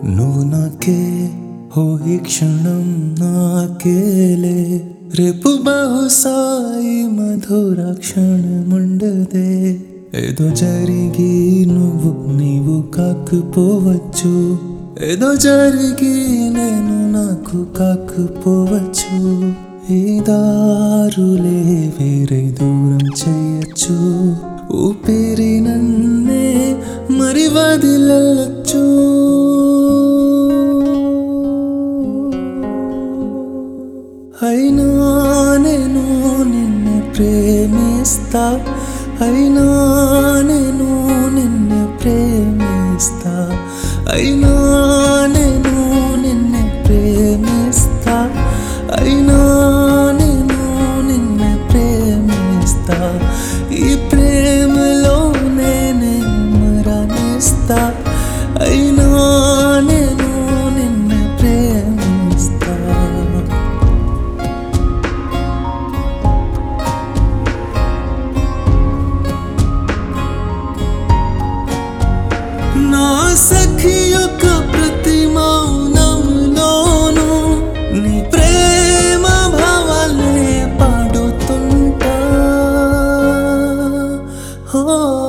నువ్వు నాకే ఓ ఈ క్షణం నాకేలే రేపు బహుశా ఈ మధుర క్షణముండదే ఏదో జరిగి నువ్వు నీవు కాకపోవచ్చు ఏదో జరిగి నేను నాకు కాకపోవచ్చు ఈ దారులే వేరే దూరం చేయొచ్చు ఊపిరి నన్నే మరి వదిలచ్చు అయినా నేను నిన్ను ప్రేమిస్తా అయినా నేను నిన్ను ప్రేమిస్తా అయినా నేను నిన్ను ప్రేమిస్తా అయినా నేను నిన్ను ప్రేమిస్తా ఈ ప్రేమలో నేనే మరణిస్తా అయినా నేను నిన్ను ప్రేమిస్తా నా సఖి యొక్క ప్రతి మౌనంలోను నీ ప్రేమ భావాలే పాడుతుంటా హో.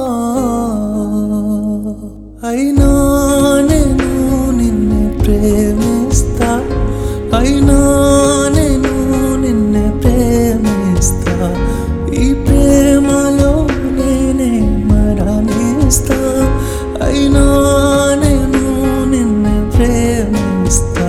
అయినా నేను నిన్ను ప్రేమిస్తా అయినా నేను నిన్ను ప్రేమిస్తా ఈ ప్రేమలో నేనే మరణిస్తా అయినా నేను నిన్ను ప్రేమిస్తా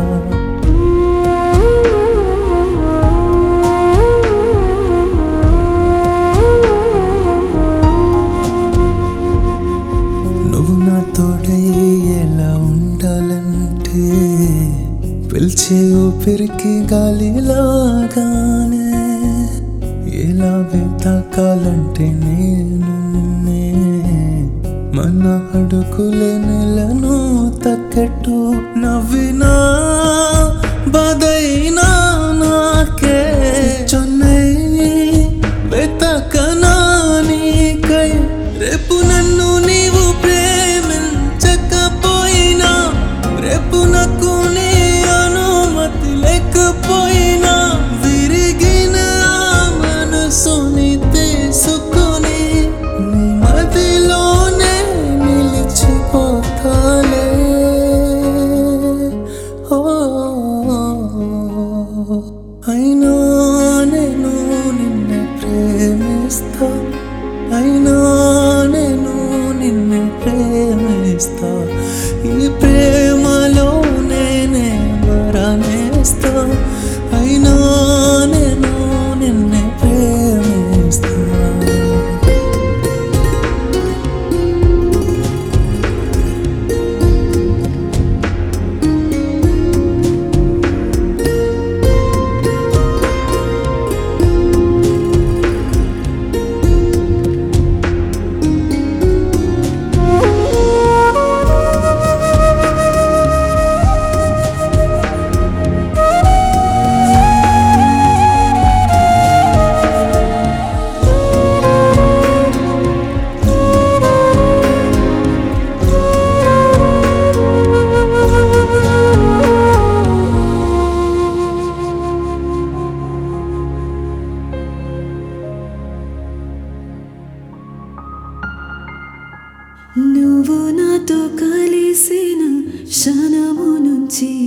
నువ్వు నా తోడై ఎలా ఉండాలంటే పిలిచే ఊపిరికి గాలిలాగానే ఎలా వెతకాలంటే నేను నిన్నే మన అడుగులే నెలను తగ్గట్టు నవ్వినా బాధైనా నాకే చొన్నై వెతకనా నీకై రేపు నన్ను నీవు ప్రేమించకపోయినా రేపు నాకు నీ అనుమతి లేకపోయినా విరిగిన ఆ మనసుని తీసుకుని నీ మదిలోనే నిలిచిపోతాలే ఓ అయినా నేను నిన్ను ప్రేమిస్తా అయినా నేను నిన్ను ప్రేమిస్తా ఈ ప్రేమలో నేనే మరణిస్తా అయినా నేను నిన్ను ప్రేమిస్తా నువ్వు నాతో కలిసిన క్షణము నుంచి